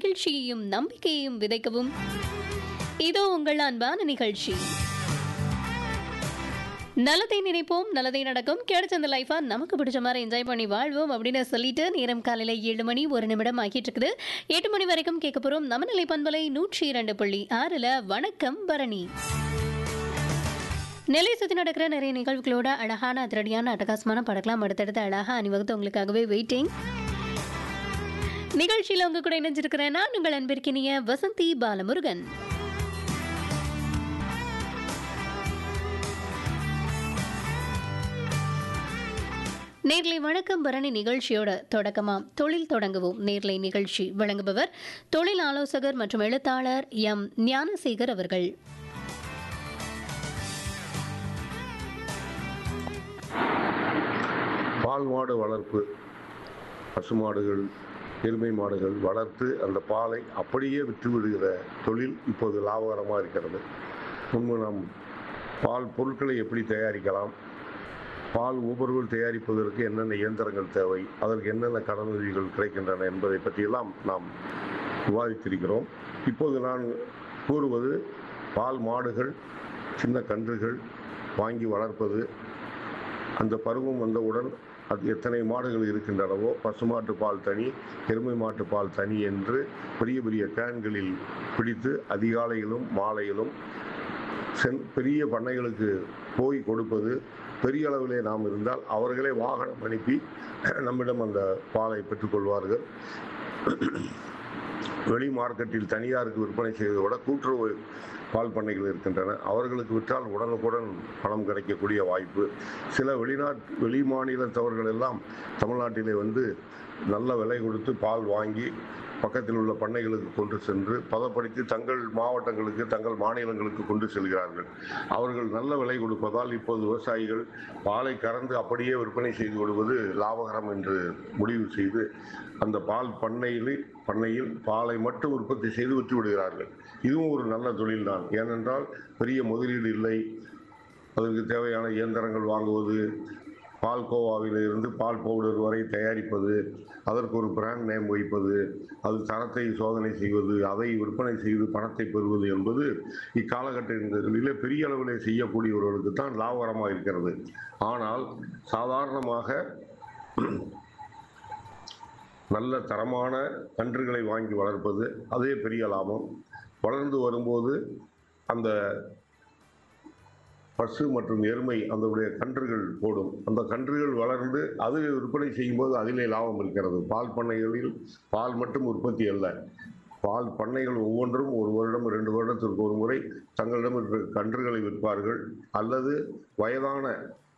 மகிழ்ச்சியையும் நம்பிக்கையையும் விதைக்கவும் இதோ உங்கள் அன்பான நிகழ்ச்சி நல்லதை நினைப்போம் நல்லதை நடக்கும் கிடைச்ச அந்த லைஃபா நமக்கு பிடிச்ச மாதிரி என்ஜாய் பண்ணி வாழ்வோம் அப்படின்னு சொல்லிட்டு நேரம் காலையில ஏழு மணி ஒரு நிமிடம் ஆகிட்டு இருக்குது எட்டு மணி வரைக்கும் கேட்க போறோம் நம்ம நிலை பண்பலை நூற்றி இரண்டு புள்ளி ஆறுல வணக்கம் பரணி நெல்லை சுற்றி நடக்கிற நிறைய நிகழ்வுகளோட அழகான அதிரடியான அட்டகாசமான படக்கலாம் அடுத்தடுத்து அழகா அணிவகுத்து உங்களுக்காகவே வெயிட்டிங் நிகழ்ச்சியில் உங்க கூட இணைஞ்சிருக்கிறேன் நான் உங்கள் அன்பிற்கினிய வசந்தி பாலமுருகன் நேர்லை வணக்கம் பரணி நிகழ்ச்சியோட தொடக்கமாம் தொழில் தொடங்குவோம் நேர்லை நிகழ்ச்சி வழங்குபவர் தொழில் ஆலோசகர் மற்றும் எழுத்தாளர் எம் ஞானசேகர் அவர்கள் பால் மாடு வளர்ப்பு பசுமாடுகள் எருமை மாடுகள் வளர்த்து அந்த பாலை அப்படியே விற்று விடுகிற தொழில் இப்போது லாபகரமாக இருக்கிறது முன்பு நாம் பால் பொருட்களை எப்படி தயாரிக்கலாம் பால் ஊபர்கள் தயாரிப்பதற்கு என்னென்ன இயந்திரங்கள் தேவை அதற்கு என்னென்ன கடனுதவிகள் கிடைக்கின்றன என்பதை பற்றியெல்லாம் நாம் விவாதித்திருக்கிறோம் இப்போது நான் கூறுவது பால் மாடுகள் சின்ன கன்றுகள் வாங்கி வளர்ப்பது அந்த பருவம் வந்தவுடன் அது எத்தனை மாடுகள் இருக்கின்றனவோ பசுமாட்டு பால் தனி எருமை மாட்டு பால் தனி என்று பெரிய பெரிய கேன்களில் பிடித்து அதிகாலையிலும் மாலையிலும் சென் பெரிய பண்ணைகளுக்கு போய் கொடுப்பது பெரிய அளவிலே நாம் இருந்தால் அவர்களே வாகனம் அனுப்பி நம்மிடம் அந்த பாலை பெற்றுக்கொள்வார்கள் வெளி மார்க்கெட்டில் தனியாருக்கு விற்பனை செய்வதை விட கூட்டுறவு பால் பண்ணைகள் இருக்கின்றன அவர்களுக்கு விற்றால் உடனுக்குடன் பணம் கிடைக்கக்கூடிய வாய்ப்பு சில வெளிநாட்டு வெளி மாநிலத்தவர்கள் எல்லாம் தமிழ்நாட்டிலே வந்து நல்ல விலை கொடுத்து பால் வாங்கி பக்கத்தில் உள்ள பண்ணைகளுக்கு கொண்டு சென்று பதப்படுத்தி தங்கள் மாவட்டங்களுக்கு தங்கள் மாநிலங்களுக்கு கொண்டு செல்கிறார்கள் அவர்கள் நல்ல விலை கொடுப்பதால் இப்போது விவசாயிகள் பாலை கறந்து அப்படியே விற்பனை செய்து கொள்வது லாபகரம் என்று முடிவு செய்து அந்த பால் பண்ணையில் பண்ணையில் பாலை மட்டும் உற்பத்தி செய்து விற்று விடுகிறார்கள் இதுவும் ஒரு நல்ல தொழில்தான் ஏனென்றால் பெரிய முதலீடு இல்லை அதற்கு தேவையான இயந்திரங்கள் வாங்குவது பால் கோவாவில் இருந்து பால் பவுடர் வரை தயாரிப்பது அதற்கு ஒரு பிராண்ட் நேம் வைப்பது அது தரத்தை சோதனை செய்வது அதை விற்பனை செய்து பணத்தை பெறுவது என்பது இக்காலகட்டங்களிலே பெரிய அளவிலே செய்யக்கூடியவர்களுக்கு தான் லாபகரமாக இருக்கிறது ஆனால் சாதாரணமாக நல்ல தரமான கன்றுகளை வாங்கி வளர்ப்பது அதே பெரிய லாபம் வளர்ந்து வரும்போது அந்த பசு மற்றும் எருமை அதனுடைய கன்றுகள் போடும் அந்த கன்றுகள் வளர்ந்து அது விற்பனை செய்யும்போது அதிலே லாபம் இருக்கிறது பால் பண்ணைகளில் பால் மட்டும் உற்பத்தி அல்ல பால் பண்ணைகள் ஒவ்வொன்றும் ஒரு வருடம் ரெண்டு வருடத்திற்கு ஒரு முறை தங்களிடம் இருக்கிற கன்றுகளை விற்பார்கள் அல்லது வயதான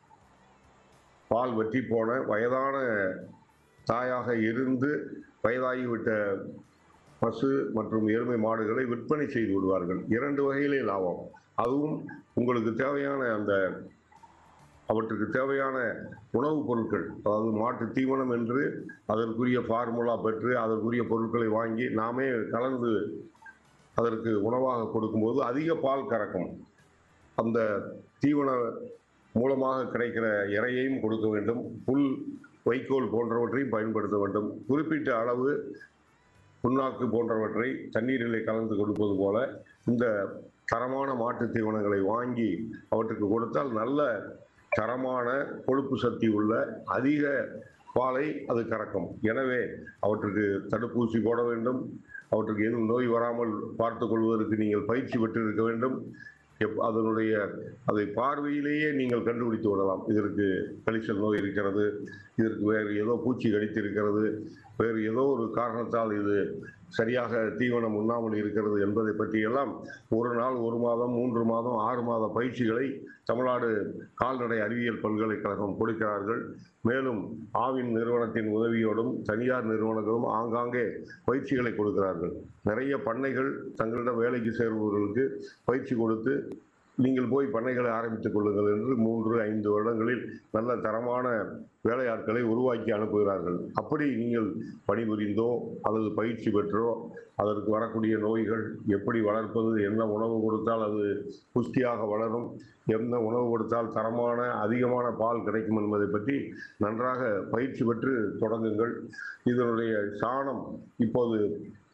பால் வற்றி போன வயதான தாயாக இருந்து வயதாகிவிட்ட பசு மற்றும் எருமை மாடுகளை விற்பனை செய்து விடுவார்கள் இரண்டு வகையிலே லாபம் அதுவும் உங்களுக்கு தேவையான அந்த அவற்றுக்கு தேவையான உணவுப் பொருட்கள் அதாவது மாட்டு தீவனம் என்று அதற்குரிய ஃபார்முலா பெற்று அதற்குரிய பொருட்களை வாங்கி நாமே கலந்து அதற்கு உணவாக கொடுக்கும்போது அதிக பால் கறக்கும் அந்த தீவன மூலமாக கிடைக்கிற இறையையும் கொடுக்க வேண்டும் புல் வைக்கோல் போன்றவற்றையும் பயன்படுத்த வேண்டும் குறிப்பிட்ட அளவு புண்ணாக்கு போன்றவற்றை தண்ணீரிலே கலந்து கொடுப்பது போல இந்த தரமான மாட்டு தீவனங்களை வாங்கி அவற்றுக்கு கொடுத்தால் நல்ல தரமான கொழுப்பு சக்தி உள்ள அதிக பாலை அது கறக்கும் எனவே அவற்றுக்கு தடுப்பூசி போட வேண்டும் அவற்றுக்கு எதுவும் நோய் வராமல் பார்த்து கொள்வதற்கு நீங்கள் பயிற்சி பெற்றிருக்க வேண்டும் எப் அதனுடைய அதை பார்வையிலேயே நீங்கள் கண்டுபிடித்து விடலாம் இதற்கு கழிச்சல் நோய் இருக்கிறது இதற்கு வேறு ஏதோ பூச்சி கடித்திருக்கிறது வேறு ஏதோ ஒரு காரணத்தால் இது சரியாக தீவனம் உண்ணாமல் இருக்கிறது என்பதை பற்றியெல்லாம் ஒரு நாள் ஒரு மாதம் மூன்று மாதம் ஆறு மாத பயிற்சிகளை தமிழ்நாடு கால்நடை அறிவியல் பல்கலைக்கழகம் கொடுக்கிறார்கள் மேலும் ஆவின் நிறுவனத்தின் உதவியோடும் தனியார் நிறுவனங்களும் ஆங்காங்கே பயிற்சிகளை கொடுக்கிறார்கள் நிறைய பண்ணைகள் தங்களிடம் வேலைக்கு சேர்பவர்களுக்கு பயிற்சி கொடுத்து நீங்கள் போய் பண்ணைகளை ஆரம்பித்துக் கொள்ளுங்கள் என்று மூன்று ஐந்து வருடங்களில் நல்ல தரமான வேலையாட்களை உருவாக்கி அனுப்புகிறார்கள் அப்படி நீங்கள் பணிபுரிந்தோ அல்லது பயிற்சி பெற்றோ அதற்கு வரக்கூடிய நோய்கள் எப்படி வளர்ப்பது என்ன உணவு கொடுத்தால் அது புஷ்டியாக வளரும் என்ன உணவு கொடுத்தால் தரமான அதிகமான பால் கிடைக்கும் என்பதை பற்றி நன்றாக பயிற்சி பெற்று தொடங்குங்கள் இதனுடைய சாணம் இப்போது